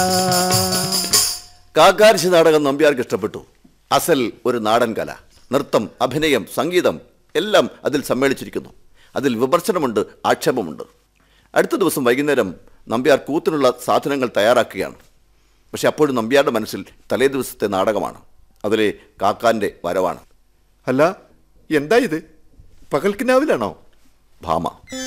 കാക്കാരിശി നാടകം നമ്പ്യാർക്ക് ഇഷ്ടപ്പെട്ടു അസൽ ഒരു നാടൻ കല നൃത്തം അഭിനയം സംഗീതം എല്ലാം അതിൽ സമ്മേളിച്ചിരിക്കുന്നു അതിൽ വിമർശനമുണ്ട് ആക്ഷേപമുണ്ട് അടുത്ത ദിവസം വൈകുന്നേരം നമ്പ്യാർ കൂത്തിനുള്ള സാധനങ്ങൾ തയ്യാറാക്കുകയാണ് പക്ഷെ അപ്പോഴും നമ്പ്യാരുടെ മനസ്സിൽ തലേ ദിവസത്തെ നാടകമാണ് അതിലെ കാക്കാൻ്റെ വരവാണ് അല്ല എന്താ ഇത് പകൽക്കിനാവിലാണോ ഭാമ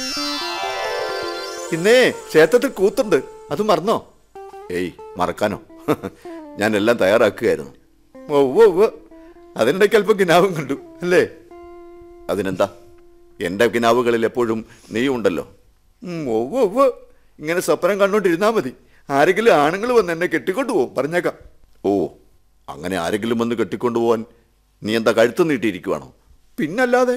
ഇന്നേ ക്ഷേത്രത്തിൽ കൂത്തുണ്ട് അത് മറന്നോ ഏയ് മറക്കാനോ ഞാൻ എല്ലാം തയ്യാറാക്കുകയായിരുന്നു ഓ ഓ ഓ അതിനിടയ്ക്ക് അല്പം കിനാവും കണ്ടു അല്ലേ അതിനെന്താ എൻ്റെ കിനാവുകളിൽ എപ്പോഴും നീയുണ്ടല്ലോ ഉം, ഓ ഓ ഓ ഇങ്ങനെ സ്വപ്നം കണ്ടോണ്ടിരുന്നാ മതി ആരെങ്കിലും ആണുങ്ങൾ വന്ന് എന്നെ കെട്ടിക്കൊണ്ടു പോകും പറഞ്ഞേക്കാം ഓ അങ്ങനെ ആരെങ്കിലും വന്ന് കെട്ടിക്കൊണ്ടുപോവാൻ നീ എന്താ കഴുത്ത് നീട്ടിയിരിക്കുവാണോ പിന്നല്ലാതെ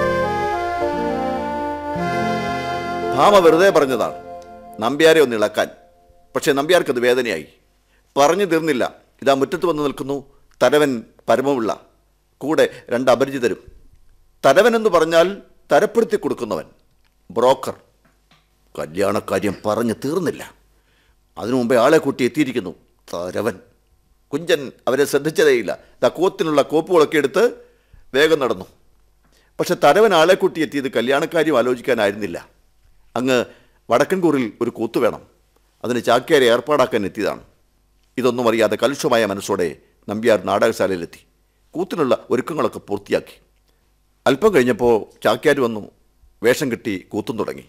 ഭാമ വെറുതെ പറഞ്ഞതാണ് നമ്പ്യാരെ ഒന്ന് ഇളക്കാൻ പക്ഷെ നമ്പ്യാർക്കത് വേദനയായി പറഞ്ഞു തീർന്നില്ല ഇതാ മുറ്റത്ത് വന്ന് നിൽക്കുന്നു തരവൻ പരമമുള്ള കൂടെ രണ്ട് അപരിചിതരും തരവൻ എന്ന് പറഞ്ഞാൽ തരപ്പെടുത്തി കൊടുക്കുന്നവൻ ബ്രോക്കർ കല്യാണക്കാര്യം പറഞ്ഞു തീർന്നില്ല അതിനു മുമ്പേ ആളെ കൂട്ടി എത്തിയിരിക്കുന്നു തരവൻ കുഞ്ചൻ അവരെ ശ്രദ്ധിച്ചതേയില്ല ദാ കോത്തിനുള്ള കോപ്പുകളൊക്കെ എടുത്ത് വേഗം നടന്നു പക്ഷെ തരവൻ ആളെ കൂട്ടി എത്തിയത് കല്യാണക്കാര്യം ആലോചിക്കാനായിരുന്നില്ല അങ്ങ് വടക്കൻകൂറിൽ ഒരു കൂത്ത് വേണം അതിന് ചാക്യാരെ ഏർപ്പാടാക്കാൻ എത്തിയതാണ് ഇതൊന്നും അറിയാതെ കലുഷമായ മനസ്സോടെ നമ്പ്യാർ നാടകശാലയിലെത്തി കൂത്തിനുള്ള ഒരുക്കങ്ങളൊക്കെ പൂർത്തിയാക്കി അല്പം കഴിഞ്ഞപ്പോൾ ചാക്യാർ വന്നു വേഷം കെട്ടി കൂത്തും തുടങ്ങി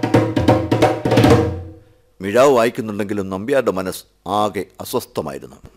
മിഴാവ് വായിക്കുന്നുണ്ടെങ്കിലും നമ്പ്യാരുടെ മനസ്സ് ആകെ അസ്വസ്ഥമായിരുന്നു